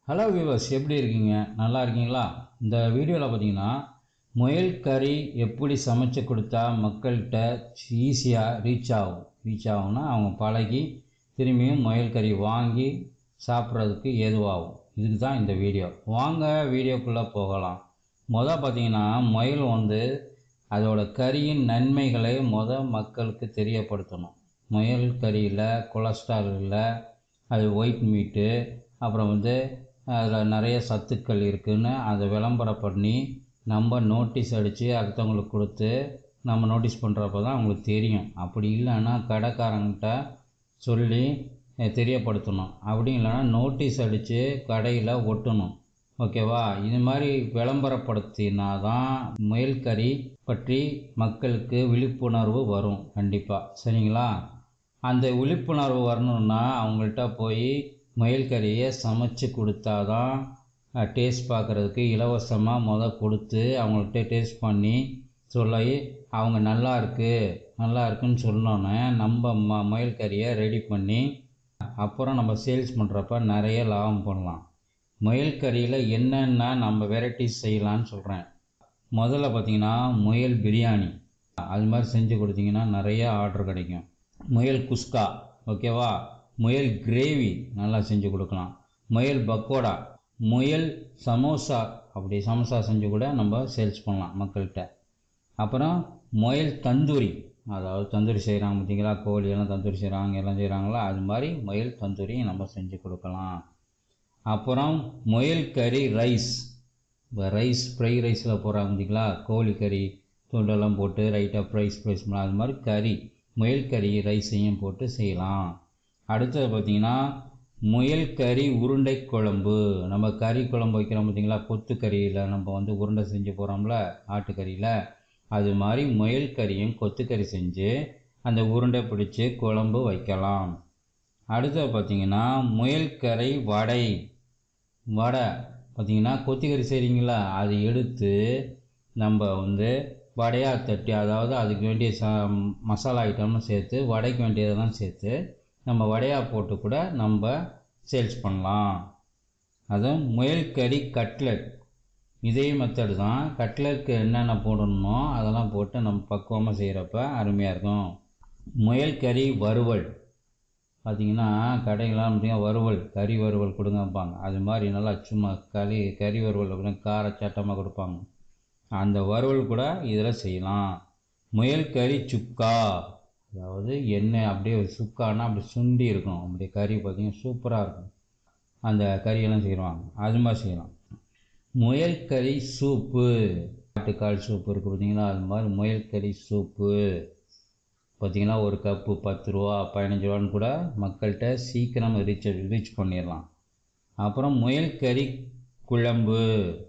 hello viewers எப்படி இருக்கீங்க நல்லா இருக்கீங்களா இந்த வீடியோவில் பார்த்தீங்கன்னா முயல் கறி எப்படி சமைச்சு கொடுத்தா மக்கள்கிட்ட ஈஸியாக ரீச் ஆகும் ரீச் ஆகும்னா அவங்க பழகி திரும்பியும் முயல் கறி வாங்கி சாப்பிட்றதுக்கு ஏதுவாகும் இதுக்கு தான் இந்த வீடியோ வாங்க வீடியோக்குள்ளே போகலாம் மொதல் பார்த்தீங்கன்னா முயல் வந்து அதோட கறியின் நன்மைகளை முத மக்களுக்கு தெரியப்படுத்தணும் முயல் கறியில் கொலஸ்ட்ரால் இல்லை அது ஒயிட் மீட்டு அப்புறம் வந்து அதில் நிறைய சத்துக்கள் இருக்குதுன்னு அதை விளம்பரம் பண்ணி நம்ம நோட்டீஸ் அடித்து அடுத்தவங்களுக்கு கொடுத்து நம்ம நோட்டீஸ் பண்ணுறப்ப தான் அவங்களுக்கு தெரியும் அப்படி இல்லைன்னா கடைக்காரங்கிட்ட சொல்லி அஹ், தெரியப்படுத்தணும் அப்படி இல்லைன்னா நோட்டீஸ் அடித்து கடையில் ஒட்டணும் ஓகேவா இது மாதிரி விளம்பரப்படுத்தினா தான் முயல் கறி பற்றி மக்களுக்கு விழிப்புணர்வு வரும் கண்டிப்பாக சரிங்களா அந்த விழிப்புணர்வு வரணும்னா அவங்கள்ட்ட போய் முயல் கறியை சமைச்சு கொடுத்தாதான் டேஸ்ட் பார்க்குறதுக்கு இலவசமாக முத கொடுத்து அவங்கள்ட்ட டேஸ்ட் பண்ணி சொல்லி அவங்க நல்லா இருக்கு நல்லா இருக்குன்னு சொன்னோன்னே நம்ம ம முயல் கறியை ரெடி பண்ணி அப்புறம் நம்ம சேல்ஸ் பண்ணுறப்ப நிறைய லாபம் பண்ணலாம் முயல் கறியில் என்னென்ன நம்ம வெரைட்டிஸ் செய்யலான்னு சொல்கிறேன் முதல்ல பார்த்தீங்கன்னா முயல் பிரியாணி அது மாதிரி செஞ்சு கொடுத்தீங்கன்னா நிறைய ஆர்டர் கிடைக்கும் முயல் குஸ்கா ஓகேவா முயல் கிரேவி நல்லா செஞ்சு கொடுக்கலாம் முயல் பக்கோடா முயல் சமோசா அப்படி சமோசா செஞ்சு கூட நம்ம சேல்ஸ் பண்ணலாம் மக்கள்கிட்ட அப்புறம் முயல் தந்தூரி அதாவது தந்தூரி செய்கிறாங்க பார்த்தீங்களா கோழி எல்லாம் தந்தூரி செய்கிறாங்க எல்லாம் செய்கிறாங்களா அது மாதிரி முயல் தந்தூரி நம்ம செஞ்சு கொடுக்கலாம் அப்புறம் முயல் கறி ரைஸ் இப்போ ரைஸ் ஃப்ரை ரைஸில் போடுறாங்க பார்த்தீங்களா கோழி கறி துண்டெல்லாம் போட்டு ரைட்டாக ப்ரைஸ் ப்ரைஸ் பண்ணலாம் அது மாதிரி கறி முயல் கறி ரைஸையும் போட்டு செய்யலாம் அடுத்தது பார்த்திங்கன்னா முயல் கறி உருண்டை குழம்பு நம்ம கறி குழம்பு வைக்கிறோம் பார்த்தீங்களா கொத்து கறியில் நம்ம வந்து உருண்டை செஞ்சு போகிறோம்ல ஆட்டுக்கறியில் அது மாதிரி முயல் கறியும் கொத்துக்கறி செஞ்சு அந்த உருண்டை பிடிச்சி குழம்பு வைக்கலாம் அடுத்தது பார்த்தீங்கன்னா முயல் கறி வடை வடை பார்த்தீங்கன்னா கொத்திக்கறி செய்கிறீங்களா அதை எடுத்து நம்ம வந்து வடையாக தட்டி அதாவது அதுக்கு வேண்டிய ச மசாலா ஐட்டம்னு சேர்த்து வடைக்கு வேண்டியதெல்லாம் சேர்த்து நம்ம வடையாக போட்டு கூட நம்ம சேல்ஸ் பண்ணலாம் அதுவும் முயல் கறி கட்லெட் இதே மெத்தடு தான் கட்லெட்க்கு என்னென்ன போடணுமோ அதெல்லாம் போட்டு நம்ம பக்குவமாக செய்கிறப்ப அருமையாக இருக்கும் முயல் கறி வறுவல் பார்த்தீங்கன்னா கடைகள்லாம் பார்த்தீங்கன்னா வறுவல் கறி வறுவல் கொடுங்கப்பாங்க அது மாதிரி நல்லா சும்மா கறி கறி வறுவல் அப்படின்னு கார சட்டமாக கொடுப்பாங்க அந்த வறுவல் கூட இதில் செய்யலாம் முயல் கறி சுக்கா அதாவது எண்ணெய் அப்படியே சுக்கானா அப்படி சுண்டி இருக்கும் அப்படியே கறி பார்த்தீங்கன்னா சூப்பராக இருக்கும் அந்த கறியெல்லாம் செய்வாங்க அது மாதிரி செய்யலாம் முயல் கறி சூப்பு ஆட்டுக்கால் சூப்பு இருக்குது பார்த்தீங்களா அது மாதிரி முயல் கறி சூப்பு பார்த்தீங்கன்னா ஒரு கப்பு பத்து ரூபா பதினஞ்சு ரூபான்னு கூட மக்கள்கிட்ட சீக்கிரம் ரீச் ரீச் பண்ணிடலாம் அப்புறம் முயல் கறி குழம்பு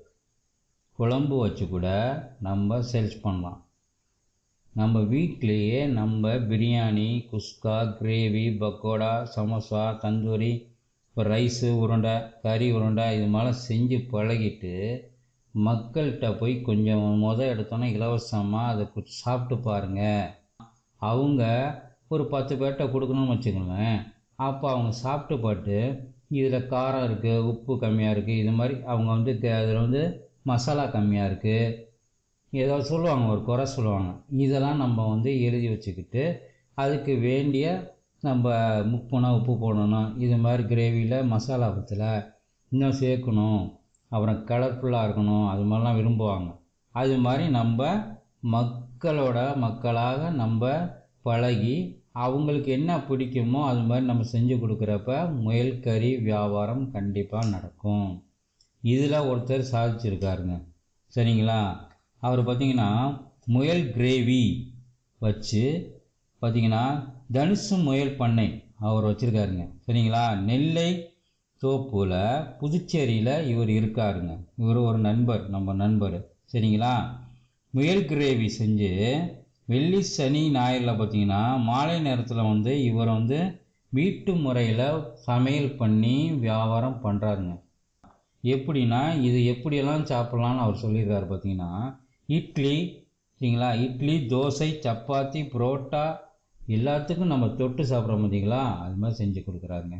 குழம்பு வச்சு கூட நம்ம சேல்ஸ் பண்ணலாம் நம்ம வீட்லேயே நம்ம பிரியாணி குஸ்கா கிரேவி பக்கோடா சமோசா தந்தூரி இப்போ ரைஸு உருண்டை கறி உருண்டை இது மாதிரிலாம் செஞ்சு பழகிட்டு மக்கள்கிட்ட போய் கொஞ்சம் முத எடுத்தோன்னே இலவசமாக அதை கு- சாப்பிட்டு பாருங்கள் அவங்க ஒரு பத்து பேர்கிட்ட கொடுக்கணும்னு வச்சுக்கோங்களேன் அப்போ அவங்க சாப்பிட்டு பார்த்து இதில் காரம் இருக்குது உப்பு கம்மியாக இருக்குது இது மாதிரி அவங்க வந்து அதில் வந்து மசாலா கம்மியாக இருக்குது ஏதோ சொல்லுவாங்க ஒரு குறை சொல்லுவாங்க இதெல்லாம் நம்ம வந்து எழுதி வச்சுக்கிட்டு அதுக்கு வேண்டிய நம்ம முப்புனா உப்பு போடணும் இது மாதிரி கிரேவியில் மசாலா பத்தில் இன்னும் சேர்க்கணும் அப்புறம் கலர்ஃபுல்லாக இருக்கணும் அது மாதிரிலாம் விரும்புவாங்க அது மாதிரி நம்ம மக்களோட மக்களாக நம்ம பழகி அவங்களுக்கு என்ன பிடிக்குமோ அது மாதிரி நம்ம செஞ்சு கொடுக்குறப்ப முயல் கறி வியாபாரம் கண்டிப்பாக நடக்கும் இதில் ஒருத்தர் சாதிச்சிருக்காருங்க சரிங்களா அவர் பார்த்தீங்கன்னா முயல் கிரேவி வச்சு பார்த்தீங்கன்னா தனுசு முயல் பண்ணை அவர் வச்சுருக்காருங்க சரிங்களா நெல்லை தோப்புல புதுச்சேரியில் இவர் இருக்காருங்க இவர் ஒரு நண்பர் நம்ம நண்பர் சரிங்களா முயல் கிரேவி செஞ்சு வெள்ளி சனி ஞாயிறில் பார்த்தீங்கன்னா மாலை நேரத்தில் வந்து இவர் வந்து வீட்டு முறையில் சமையல் பண்ணி வியாபாரம் பண்ணுறாருங்க எப்படின்னா இது எப்படியெல்லாம் சாப்பிட்லான்னு அவர் சொல்லியிருக்காரு பார்த்தீங்கன்னா இட்லி சரிங்களா இட்லி தோசை சப்பாத்தி புரோட்டா எல்லாத்துக்கும் நம்ம தொட்டு சாப்பிட்றோம் பார்த்தீங்களா அது மாதிரி செஞ்சு கொடுக்குறாருங்க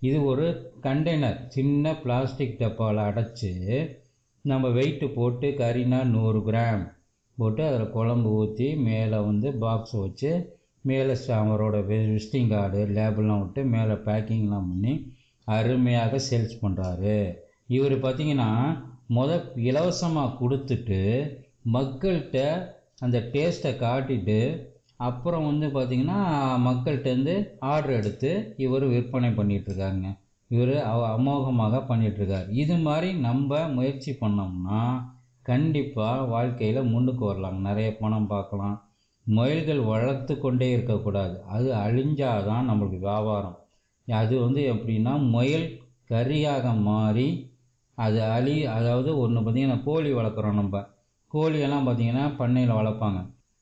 இது ஒரு கண்டெய்னர் சின்ன பிளாஸ்டிக் டப்பாவில் அடைச்சி நம்ம வெயிட்டு போட்டு கறினா நூறு கிராம் போட்டு அதில் குழம்பு ஊற்றி மேலே வந்து பாக்ஸ் வச்சு மேலே அவரோட விசிட்டிங் கார்டு லேபிள்லாம் விட்டு மேலே பேக்கிங்லாம் பண்ணி அருமையாக சேல்ஸ் பண்ணுறாரு இவர் பார்த்தீங்கன்னா முத இலவசமாக கொடுத்துட்டு மக்கள்கிட்ட அந்த டேஸ்ட்டை காட்டிட்டு அப்புறம் வந்து பார்த்திங்கன்னா மக்கள்கிட்டேருந்து ஆர்டர் எடுத்து இவர் விற்பனை பண்ணிகிட்ருக்காருங்க இவர் அமோகமாக பண்ணிகிட்ருக்கார் இது மாதிரி நம்ம முயற்சி பண்ணோம்னா கண்டிப்பாக வாழ்க்கையில் முன்னுக்கு வரலாம் நிறைய பணம் பார்க்கலாம் முயல்கள் வளர்த்து கொண்டே இருக்கக்கூடாது அது அழிஞ்சாதான் நம்மளுக்கு வியாபாரம் அது வந்து எப்படின்னா முயல் கறியாக மாறி அது அழி அதாவது ஒன்று பார்த்திங்கன்னா கோழி வளர்க்குறோம் நம்ம கோழியெல்லாம் பார்த்திங்கன்னா பண்ணையில் வளர்ப்பாங்க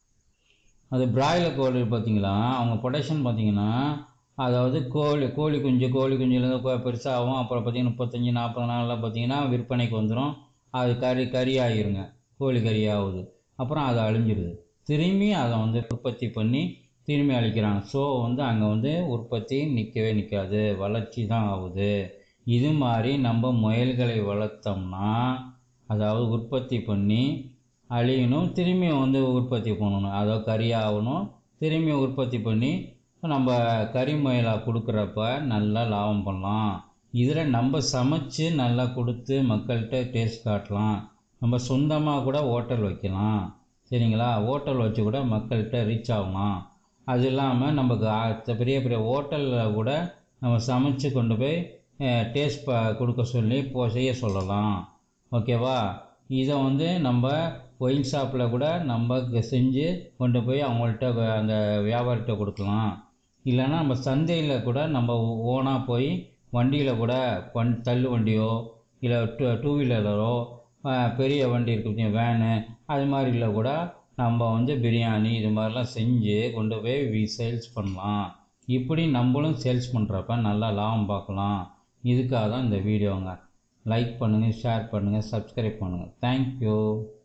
அது பிராய்லர் கோழி பார்த்திங்களா அவங்க ப்ரொடக்ஷன் பார்த்திங்கன்னா அதாவது கோழி கோழி குஞ்சு கோழி குஞ்சுலேருந்து பெருசாகும் அப்புறம் பார்த்திங்கன்னா முப்பத்தஞ்சு நாற்பது நாளில் பார்த்திங்கன்னா விற்பனைக்கு வந்துடும் அது கறி கறி ஆகிருங்க கோழி கறி ஆகுது அப்புறம் அது அழிஞ்சிடுது திரும்பி அதை வந்து உற்பத்தி பண்ணி திரும்பி அழிக்கிறாங்க ஸோ வந்து அங்கே வந்து உற்பத்தி நிற்கவே நிற்காது வளர்ச்சி தான் ஆகுது இது மாதிரி நம்ம முயல்களை வளர்த்தோம்னா அதாவது உற்பத்தி பண்ணி அழியணும் திரும்பி வந்து உற்பத்தி பண்ணணும் அதாவது கறி ஆகணும் திரும்பி உற்பத்தி பண்ணி நம்ம கறி முயலாக கொடுக்குறப்ப நல்லா லாபம் பண்ணலாம் இதில் நம்ம சமைச்சு நல்லா கொடுத்து மக்கள்கிட்ட டேஸ்ட் காட்டலாம் நம்ம சொந்தமாக கூட ஹோட்டல் வைக்கலாம் சரிங்களா ஹோட்டல் வச்சு கூட மக்கள்கிட்ட ரீச் ஆகலாம் அது இல்லாமல் நமக்கு பெரிய பெரிய ஹோட்டலில் கூட நம்ம சமைச்சு கொண்டு போய் டேஸ்ட் ப கொடுக்க சொல்லி போ செய்ய சொல்லலாம் ஓகேவா இதை வந்து நம்ம ஒயின் ஷாப்பில் கூட நம்ம செஞ்சு கொண்டு போய் அவங்கள்ட்ட அந்த வியாபாரிகிட்ட கொடுக்கலாம் இல்லைன்னா நம்ம சந்தையில் கூட நம்ம ஓனாக போய் வண்டியில் கூட வண் தள்ளு வண்டியோ இல்லை டூ டூ வீலரோ பெரிய வண்டி இருக்கு வேனு அது மாதிரில கூட நம்ம வந்து பிரியாணி இது மாதிரிலாம் செஞ்சு கொண்டு போய் சேல்ஸ் பண்ணலாம் இப்படி நம்மளும் சேல்ஸ் பண்ணுறப்ப நல்லா லாபம் பார்க்கலாம் இதுக்காக தான் இந்த வீடியோங்க லைக் பண்ணுங்கள் ஷேர் பண்ணுங்கள் சப்ஸ்கிரைப் பண்ணுங்கள் தேங்க்யூ